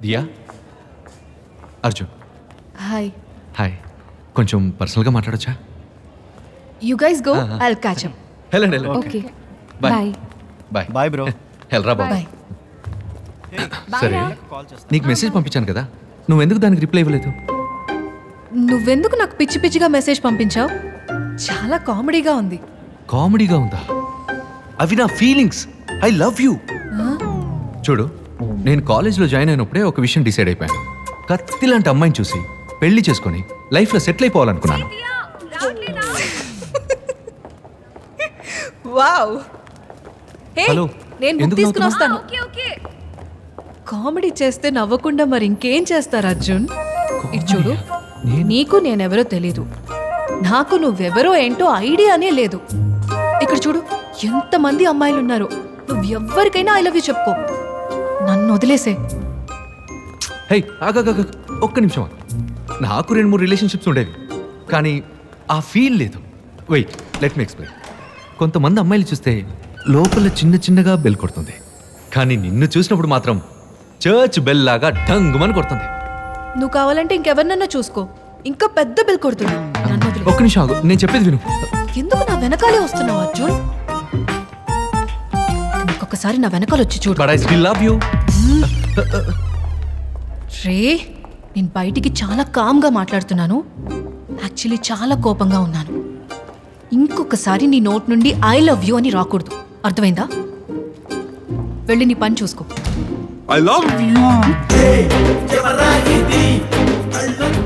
దియా Arjun hi hi కొంచెం పర్సనల్గా మాట్లాడొచ్చా you guys go I'll catch up వెళ్ళండి వెళ్ళండి okay Bye. Bye bye bye bro వెళ్ళరా బాబు బాయ్ సరే నీకు మెసేజ్ పంపించాను కదా నువ్వు ఎందుకు దానికి రిప్లై ఇవ్వలేదు నువ్వెందుకు నాకు పిచ్చి పిచ్చిగా మెసేజ్ పంపించావు చాలా కామెడీగా ఉంది కామెడీగా ఉందా అవి నా ఫీలింగ్స్ ఐ లవ్ యూ చూడు నేను కాలేజ్లో జాయిన్ అయినప్పుడే ఒక విషయం డిసైడ్ అయిపోయాను కత్తి లాంటి అమ్మాయిని చూసి పెళ్లి చేసుకొని లైఫ్లో సెటిల్ అయిపోవాలనుకున్నాను వావ్ హే హలో, నేను బుక్ ఎందుకు తీసుకుని వస్తాను నవ్వుతున్నావ్? కామెడీ చేస్తే నవ్వకుండా మరి ఇంకేం చేస్తారు అర్జున్ ఇటు చూడు నేను- నీకు నేనెవరో తెలీదు నాకు నువ్వెవరో ఏంటో ఐడియానే లేదు ఇక్కడ చూడు ఎంతమంది అమ్మాయిలు ఉన్నారు నువ్వు ఎవ్వరికైనా ఐ లవ్ యూ చెప్పుకో నన్ను వదిలేసే హే ఆగాగా ఒక్క నిమిషం ఆగు. నాకు రెండు మూడు రిలేషన్షిప్స్ ఉండేవి కానీ ఆ ఫీల్ లేదు వెయిట్ లెట్ మీ ఎక్స్ప్లెయిన్ కొంతమంది అమ్మాయిలు చూస్తే లోపల చిన్న చిన్నగా బెల్ కొడుతుంది కానీ నిన్ను చూసినప్పుడు మాత్రం చర్చ్ బెల్ లాగా డంగుమని కొడుతుంది నువ్వు కావాలంటే ఇంకెవరినన్నా చూసుకో ఇంకా పెద్ద బిల్ కొడుతుంది నన్ను వదిలే ఒక్క నిమిషం ఆగు నేను చెప్పేది విను ఎందుకు నా వెనకాలే వస్తున్నావు అర్జున్ ఇంకొకసారి నా వెనకాల వచ్చి చూడు but I still love you రే నేను బయటికి చాలా కామ్గా మాట్లాడుతున్నాను యాక్చువల్లీ చాలా కోపంగా ఉన్నాను ఇంకొకసారి నీ నోట్ నుండి ఐ లవ్ యూ అని రాకూడదు అర్థమైందా వెళ్ళి నీ పని చూసుకో I love you.